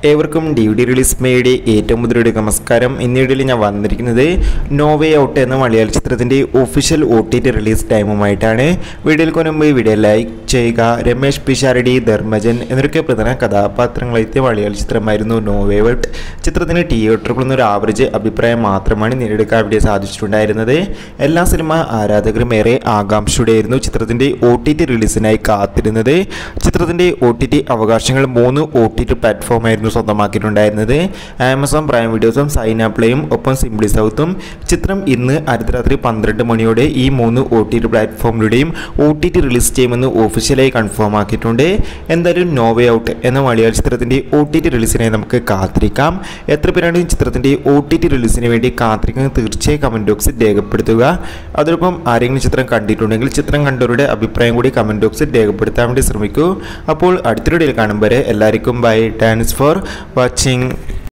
ഏവർക്കും D V D release മേയുടെ ഏറ്റവും മുതലൊരു നമസ്കാരം ഇന്നിടയിൽ ഞാൻ വന്നിരിക്കുന്നത് നോവേ ഔട്ട് എന്ന മലയാള ചിത്രത്തിൻ്റെ official O T T release ടൈമുമായിട്ടാണ് വീഡിയോയിൽ മുമ്പ് വീഡിയോ ലൈക്ക് ചെയ്യുക രമേഷ് പിഷാരടി ധർമ്മജൻ എന്നൊക്കെ പ്രധാന കഥാപാത്രങ്ങളെത്തിയ മലയാള ചിത്രമായിരുന്നു നോവേ ഔട്ട് ചിത്രത്തിന് തിയേറ്ററുകളിൽ നിന്ന് ഒരു ആവറേജ് അഭിപ്രായം മാത്രമാണ് നേടിയെടുക്കാൻ വേണ്ടി സാധിച്ചിട്ടുണ്ടായിരുന്നത് എല്ലാ സിനിമ ആരാധകരും ഏറെ ആകാംക്ഷയോടെയായിരുന്നു ചിത്രത്തിൻ്റെ ഒ ടി ടി റിലീസിനായി കാത്തിരുന്നത് ചിത്രത്തിൻ്റെ ഒ ടി ടി അവകാശങ്ങൾ മൂന്ന് ഒ ടി ടി പ്ലാറ്റ്ഫോമായിരുന്നു സ്വന്തമാക്കിയിട്ടുണ്ടായിരുന്നത് ആമസോൺ പ്രൈം വീഡിയോസും സൈൻ ആപ്ലയും ഒപ്പം സിംപ്ലി സൗത്തും ചിത്രം ഇന്ന് അർദ്ധരാത്രി പന്ത്രണ്ട് മണിയോടെ ഈ മൂന്ന് ഒ ടി ടി പ്ലാറ്റ്ഫോമിലൂടെയും ഒ ടി ടി റിലീസ് ചെയ്യുമെന്ന് ഒഫീഷ്യലായി കൺഫേം ആക്കിയിട്ടുണ്ട് എന്തായാലും നോവേ ഔട്ട് എന്ന മലയാള ചിത്രത്തിൻ്റെ ഒ ടി ടി റിലീസിനായി നമുക്ക് കാത്തിരിക്കാം എത്ര പേരാണ് ഈ ചിത്രത്തിൻ്റെ ഒ ടി ടി റിലീസിന് വേണ്ടി കാത്തിരിക്കുന്നത് തീർച്ചയായും കമൻറ്റ് ബോക്സിൽ രേഖപ്പെടുത്തുക അതോടൊപ്പം ആരെങ്കിലും ചിത്രം കണ്ടിട്ടുണ്ടെങ്കിൽ ചിത്രം കണ്ടവരുടെ അഭിപ്രായം കൂടി കമൻറ്റ് ബോക്സിൽ രേഖപ്പെടുത്താൻ വേണ്ടി ശ്രമിക്കൂ അപ്പോൾ അടുത്തൊരു വീഡിയോയിൽ കാണും വരെ എല്ലാവർക്കും ബൈ താങ്ക്സ് ഫോർ വാച്ചിങ്